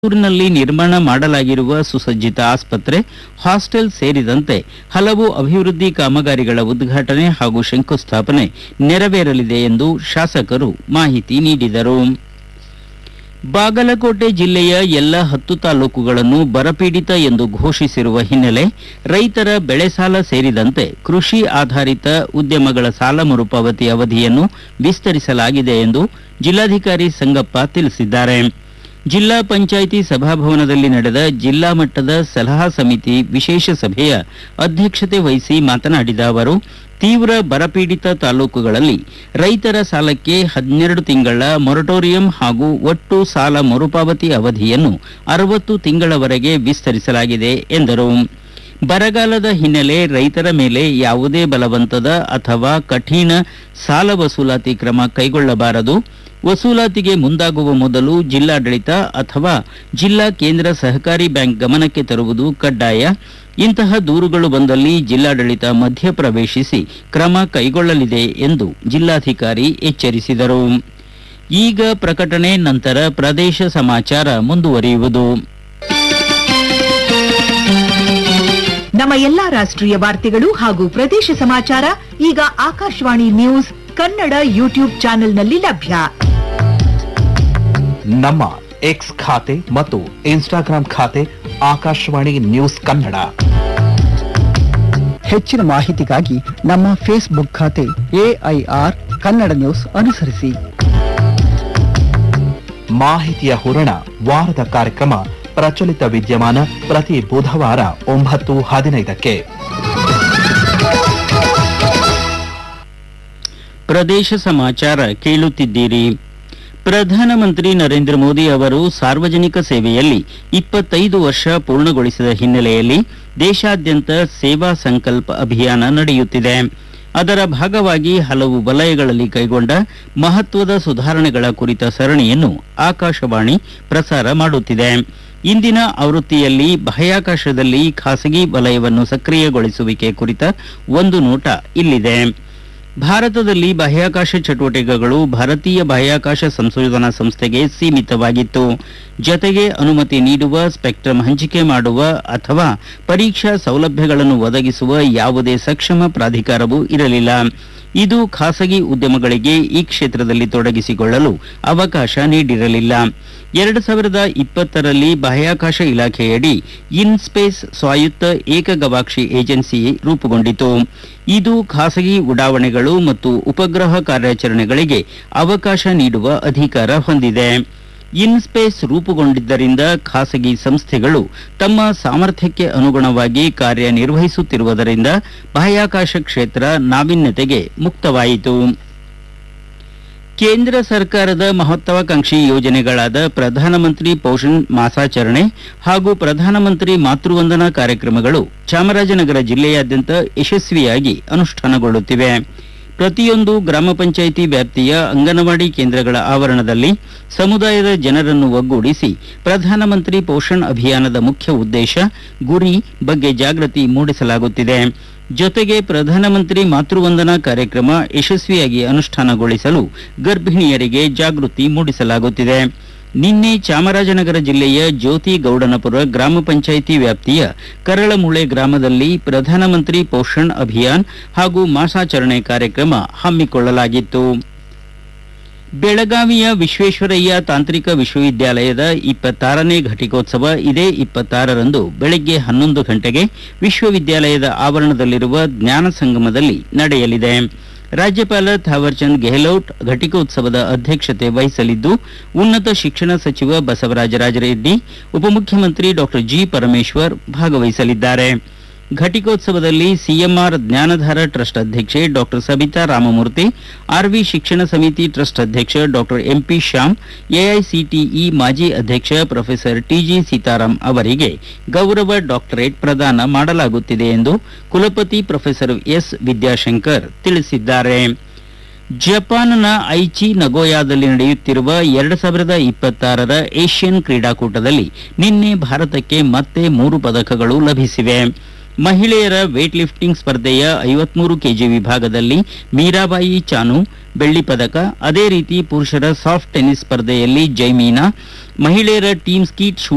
ಊರಿನಲ್ಲಿ ನಿರ್ಮಾಣ ಮಾಡಲಾಗಿರುವ ಸುಸಜ್ಜಿತ ಆಸ್ಪತ್ರೆ ಹಾಸ್ಟೆಲ್ ಸೇರಿದಂತೆ ಹಲವು ಅಭಿವೃದ್ಧಿ ಕಾಮಗಾರಿಗಳ ಉದ್ಘಾಟನೆ ಹಾಗೂ ಶಂಕುಸ್ಥಾಪನೆ ನೆರವೇರಲಿದೆ ಎಂದು ಶಾಸಕರು ಮಾಹಿತಿ ನೀಡಿದರು ಬಾಗಲಕೋಟೆ ಜಿಲ್ಲೆಯ ಎಲ್ಲ ಹತ್ತು ತಾಲೂಕುಗಳನ್ನು ಬರಪೀಡಿತ ಎಂದು ಘೋಷಿಸಿರುವ ಹಿನ್ನೆಲೆ ರೈತರ ಬೆಳೆ ಸಾಲ ಸೇರಿದಂತೆ ಕೃಷಿ ಆಧಾರಿತ ಉದ್ಯಮಗಳ ಸಾಲ ಮರುಪಾವತಿ ಅವಧಿಯನ್ನು ವಿಸ್ತರಿಸಲಾಗಿದೆ ಎಂದು ಜಿಲ್ಲಾಧಿಕಾರಿ ಸಂಗಪ್ಪ ತಿಳಿಸಿದ್ದಾರೆ ಜಿಲ್ಲಾ ಪಂಚಾಯಿತಿ ಸಭಾಭವನದಲ್ಲಿ ನಡೆದ ಜಿಲ್ಲಾ ಮಟ್ಟದ ಸಲಹಾ ಸಮಿತಿ ವಿಶೇಷ ಸಭೆಯ ಅಧ್ಯಕ್ಷತೆ ವಹಿಸಿ ಮಾತನಾಡಿದ ಅವರು ತೀವ್ರ ಬರಪೀಡಿತ ತಾಲೂಕುಗಳಲ್ಲಿ ರೈತರ ಸಾಲಕ್ಕೆ ಹನ್ನೆರಡು ತಿಂಗಳ ಮೊರಟೋರಿಯಂ ಹಾಗೂ ಒಟ್ಟು ಸಾಲ ಮರುಪಾವತಿ ಅವಧಿಯನ್ನು ಅರವತ್ತು ತಿಂಗಳವರೆಗೆ ವಿಸ್ತರಿಸಲಾಗಿದೆ ಎಂದರು ಬರಗಾಲದ ಹಿನ್ನೆಲೆ ರೈತರ ಮೇಲೆ ಯಾವುದೇ ಬಲವಂತದ ಅಥವಾ ಕಠಿಣ ಸಾಲ ವಸೂಲಾತಿ ಕ್ರಮ ಕೈಗೊಳ್ಳಬಾರದು ವಸೂಲಾತಿಗೆ ಮುಂದಾಗುವ ಮೊದಲು ಜಿಲ್ಲಾಡಳಿತ ಅಥವಾ ಜಿಲ್ಲಾ ಕೇಂದ್ರ ಸಹಕಾರಿ ಬ್ಯಾಂಕ್ ಗಮನಕ್ಕೆ ತರುವುದು ಕಡ್ಡಾಯ ಇಂತಹ ದೂರುಗಳು ಬಂದಲ್ಲಿ ಜಿಲ್ಲಾಡಳಿತ ಮಧ್ಯಪ್ರವೇಶಿಸಿ ಕ್ರಮ ಕೈಗೊಳ್ಳಲಿದೆ ಎಂದು ಜಿಲ್ಲಾಧಿಕಾರಿ ಎಚ್ಚರಿಸಿದರು ಈಗ ಪ್ರಕಟಣೆ ನಂತರ ಪ್ರದೇಶ ಸಮಾಚಾರ ಮುಂದುವರಿಯುವುದು ನಮ್ಮ ಎಲ್ಲಾ ರಾಷ್ಟ್ರೀಯ ವಾರ್ತೆಗಳು ಹಾಗೂ ಪ್ರದೇಶ ಸಮಾಚಾರ ಈಗ ಆಕಾಶವಾಣಿ ನ್ಯೂಸ್ ಕನ್ನಡ ಯೂಟ್ಯೂಬ್ ಚಾನೆಲ್ನಲ್ಲಿ ಲಭ್ಯ ನಮ್ಮ ಎಕ್ಸ್ ಖಾತೆ ಮತ್ತು ಇನ್ಸ್ಟಾಗ್ರಾಂ ಖಾತೆ ಆಕಾಶವಾಣಿ ನ್ಯೂಸ್ ಕನ್ನಡ ಹೆಚ್ಚಿನ ಮಾಹಿತಿಗಾಗಿ ನಮ್ಮ ಫೇಸ್ಬುಕ್ ಖಾತೆ ಎಐಆರ್ ಕನ್ನಡ ನ್ಯೂಸ್ ಅನುಸರಿಸಿ ಮಾಹಿತಿಯ ಹೂರಣ ವಾರದ ಕಾರ್ಯಕ್ರಮ ಪ್ರಚಲಿತ ವಿದ್ಯಮಾನ ಪ್ರತಿ ಬುಧವಾರ ಒಂಬತ್ತು ಹದಿನೈದಕ್ಕೆ ಪ್ರದೇಶ ಸಮಾಚಾರ ಕೇಳುತ್ತಿದ್ದೀರಿ ಪ್ರಧಾನಮಂತ್ರಿ ನರೇಂದ್ರ ಮೋದಿ ಅವರು ಸಾರ್ವಜನಿಕ ಸೇವೆಯಲ್ಲಿ ಇಪ್ಪತ್ತೈದು ವರ್ಷ ಪೂರ್ಣಗೊಳಿಸಿದ ಹಿನ್ನೆಲೆಯಲ್ಲಿ ದೇಶಾದ್ಯಂತ ಸೇವಾ ಸಂಕಲ್ಪ ಅಭಿಯಾನ ನಡೆಯುತ್ತಿದೆ ಅದರ ಭಾಗವಾಗಿ ಹಲವು ವಲಯಗಳಲ್ಲಿ ಕೈಗೊಂಡ ಮಹತ್ವದ ಸುಧಾರಣೆಗಳ ಕುರಿತ ಸರಣಿಯನ್ನು ಆಕಾಶವಾಣಿ ಪ್ರಸಾರ ಮಾಡುತ್ತಿದೆ ಇಂದಿನ ಆವೃತ್ತಿಯಲ್ಲಿ ಬಾಹ್ಯಾಕಾಶದಲ್ಲಿ ಖಾಸಗಿ ವಲಯವನ್ನು ಸಕ್ರಿಯಗೊಳಿಸುವಿಕೆ ಕುರಿತ ಒಂದು ನೋಟ ಇಲ್ಲಿದೆ ಭಾರತದಲ್ಲಿ ಬಾಹ್ಯಾಕಾಶ ಚಟುವಟಿಕೆಗಳು ಭಾರತೀಯ ಬಾಹ್ಯಾಕಾಶ ಸಂಶೋಧನಾ ಸಂಸ್ಥೆಗೆ ಸೀಮಿತವಾಗಿತ್ತು ಜತೆಗೆ ಅನುಮತಿ ನೀಡುವ ಸ್ಪೆಕ್ಟ್ರಮ್ ಹಂಚಿಕೆ ಮಾಡುವ ಅಥವಾ ಪರೀಕ್ಷಾ ಸೌಲಭ್ಯಗಳನ್ನು ಒದಗಿಸುವ ಯಾವುದೇ ಸಕ್ಷಮ ಪ್ರಾಧಿಕಾರವೂ ಇರಲಿಲ್ಲ ಇದು ಖಾಸಗಿ ಉದ್ಯಮಗಳಿಗೆ ಈ ಕ್ಷೇತ್ರದಲ್ಲಿ ತೊಡಗಿಸಿಕೊಳ್ಳಲು ಅವಕಾಶ ನೀಡಿರಲಿಲ್ಲ ಎರಡು ಸಾವಿರದ ಇಪ್ಪತ್ತರಲ್ಲಿ ಬಾಹ್ಯಾಕಾಶ ಇಲಾಖೆಯಡಿ ಇನ್ಸ್ಪೇಸ್ ಸ್ವಾಯತ್ತ ಏಕಗವಾಕ್ಷಿ ಏಜೆನ್ಸಿ ರೂಪುಗೊಂಡಿತು ಇದು ಖಾಸಗಿ ಉಡಾವಣೆಗಳು ಮತ್ತು ಉಪಗ್ರಹ ಕಾರ್ಯಾಚರಣೆಗಳಿಗೆ ಅವಕಾಶ ನೀಡುವ ಅಧಿಕಾರ ಹೊಂದಿದೆ ಇನ್ಸ್ಪೇಸ್ ರೂಪುಗೊಂಡಿದ್ದರಿಂದ ಖಾಸಗಿ ಸಂಸ್ಥೆಗಳು ತಮ್ಮ ಸಾಮರ್ಥ್ಯಕ್ಕೆ ಅನುಗುಣವಾಗಿ ಕಾರ್ಯನಿರ್ವಹಿಸುತ್ತಿರುವುದರಿಂದ ಬಾಹ್ಯಾಕಾಶ ಕ್ಷೇತ್ರ ನಾವೀನ್ಯತೆಗೆ ಮುಕ್ತವಾಯಿತು ಕೇಂದ್ರ ಸರ್ಕಾರದ ಮಹತ್ವಾಕಾಂಕ್ಷಿ ಯೋಜನೆಗಳಾದ ಪ್ರಧಾನಮಂತ್ರಿ ಪೋಷಣ್ ಮಾಸಾಚರಣೆ ಹಾಗೂ ಪ್ರಧಾನಮಂತ್ರಿ ಮಾತೃವಂದನಾ ಕಾರ್ಯಕ್ರಮಗಳು ಚಾಮರಾಜನಗರ ಜಿಲ್ಲೆಯಾದ್ಯಂತ ಯಶಸ್ವಿಯಾಗಿ ಅನುಷ್ಠಾನಗೊಳ್ಳುತ್ತಿವೆ ಪ್ರತಿಯೊಂದು ಗ್ರಾಮ ಪಂಚಾಯಿತಿ ವ್ಯಾಪ್ತಿಯ ಅಂಗನವಾಡಿ ಕೇಂದ್ರಗಳ ಆವರಣದಲ್ಲಿ ಸಮುದಾಯದ ಜನರನ್ನು ಒಗ್ಗೂಡಿಸಿ ಪ್ರಧಾನಮಂತ್ರಿ ಪೋಷಣ್ ಅಭಿಯಾನದ ಮುಖ್ಯ ಉದ್ದೇಶ ಗುರಿ ಬಗ್ಗೆ ಜಾಗೃತಿ ಮೂಡಿಸಲಾಗುತ್ತಿದೆ ಜೊತೆಗೆ ಪ್ರಧಾನಮಂತ್ರಿ ಮಾತೃವಂದನಾ ಕಾರ್ಯಕ್ರಮ ಯಶಸ್ವಿಯಾಗಿ ಅನುಷ್ಠಾನಗೊಳಿಸಲು ಗರ್ಭಿಣಿಯರಿಗೆ ಜಾಗೃತಿ ಮೂಡಿಸಲಾಗುತ್ತಿದೆ ನಿನ್ನೆ ಚಾಮರಾಜನಗರ ಜಿಲ್ಲೆಯ ಜ್ಯೋತಿ ಗೌಡನಪುರ ಗ್ರಾಮ ಪಂಚಾಯಿತಿ ವ್ಯಾಪ್ತಿಯ ಕರಳಮುಳೆ ಗ್ರಾಮದಲ್ಲಿ ಪ್ರಧಾನಮಂತ್ರಿ ಪೋಷಣ್ ಅಭಿಯಾನ್ ಹಾಗೂ ಮಾಸಾಚರಣೆ ಕಾರ್ಯಕ್ರಮ ಹಮ್ಮಿಕೊಳ್ಳಲಾಗಿತ್ತು ಬೆಳಗಾವಿಯ ವಿಶ್ವೇಶ್ವರಯ್ಯ ತಾಂತ್ರಿಕ ವಿಶ್ವವಿದ್ಯಾಲಯದ ಇಪ್ಪತ್ತಾರನೇ ಘಟಿಕೋತ್ಸವ ಇದೇ ಇಪ್ಪತ್ತಾರರಂದು ಬೆಳಗ್ಗೆ ಹನ್ನೊಂದು ಗಂಟೆಗೆ ವಿಶ್ವವಿದ್ಯಾಲಯದ ಆವರಣದಲ್ಲಿರುವ ಜ್ಞಾನ ಸಂಗಮದಲ್ಲಿ ನಡೆಯಲಿದೆ ರಾಜ್ಯಪಾಲ ಥಾವರ್ಚಂದ್ ಗೆಹ್ಲೋಟ್ ಘಟಿಕೋತ್ಸವದ ಅಧ್ಯಕ್ಷತೆ ವಹಿಸಲಿದ್ದು ಉನ್ನತ ಶಿಕ್ಷಣ ಸಚಿವ ಬಸವರಾಜ ರಾಜರೆಡ್ಡಿ ಉಪಮುಖ್ಯಮಂತ್ರಿ ಡಾಕ್ಟರ್ ಜಿ ಪರಮೇಶ್ವರ್ ಭಾಗವಹಿಸಲಿದ್ದಾರೆ ಘಟಿಕೋತ್ಸವದಲ್ಲಿ ಸಿಎಂಆರ್ ಜ್ಞಾನಧಾರ ಟ್ರಸ್ಟ್ ಅಧ್ಯಕ್ಷೆ ಡಾಕ್ಟರ್ ಸಬಿತಾ ರಾಮಮೂರ್ತಿ ಆರ್ವಿ ಶಿಕ್ಷಣ ಸಮಿತಿ ಟ್ರಸ್ಟ್ ಅಧ್ಯಕ್ಷ ಡಾಕ್ಟರ್ ಎಂಪಿ ಶ್ಯಾಮ್ ಎಐಸಿಟಿಇ ಮಾಜಿ ಅಧ್ಯಕ್ಷ ಪ್ರೊಫೆಸರ್ ಟಿಜಿ ಸೀತಾರಾಂ ಅವರಿಗೆ ಗೌರವ ಡಾಕ್ಟರೇಟ್ ಪ್ರದಾನ ಮಾಡಲಾಗುತ್ತಿದೆ ಎಂದು ಕುಲಪತಿ ಪ್ರೊಫೆಸರ್ ಎಸ್ ವಿದ್ಯಾಶಂಕರ್ ತಿಳಿಸಿದ್ದಾರೆ ಜಪಾನ್ನ ಐಚಿ ನಗೋಯಾದಲ್ಲಿ ನಡೆಯುತ್ತಿರುವ ಎರಡು ಸಾವಿರದ ಇಪ್ಪತ್ತಾರರ ಏಷ್ಯನ್ ಕ್ರೀಡಾಕೂಟದಲ್ಲಿ ನಿನ್ನೆ ಭಾರತಕ್ಕೆ ಮತ್ತೆ ಮೂರು ಪದಕಗಳು ಲಭಿಸಿವೆ ಮಹಿಳೆಯರ ವೇಟ್ ಲಿಫ್ಟಿಂಗ್ ಸ್ಪರ್ಧೆಯ ಐವತ್ಮೂರು ಕೆಜಿ ವಿಭಾಗದಲ್ಲಿ ಮೀರಾಬಾಯಿ ಚಾನು ಬೆಳ್ಳಿ ಪದಕ ಅದೇ ರೀತಿ ಪುರುಷರ ಸಾಫ್ಟ್ ಟೆನ್ನಿಸ್ ಸ್ಪರ್ಧೆಯಲ್ಲಿ ಜೈಮೀನಾ ಮಹಿಳೆಯರ ಟೀಮ್ ಸ್ಕೀಟ್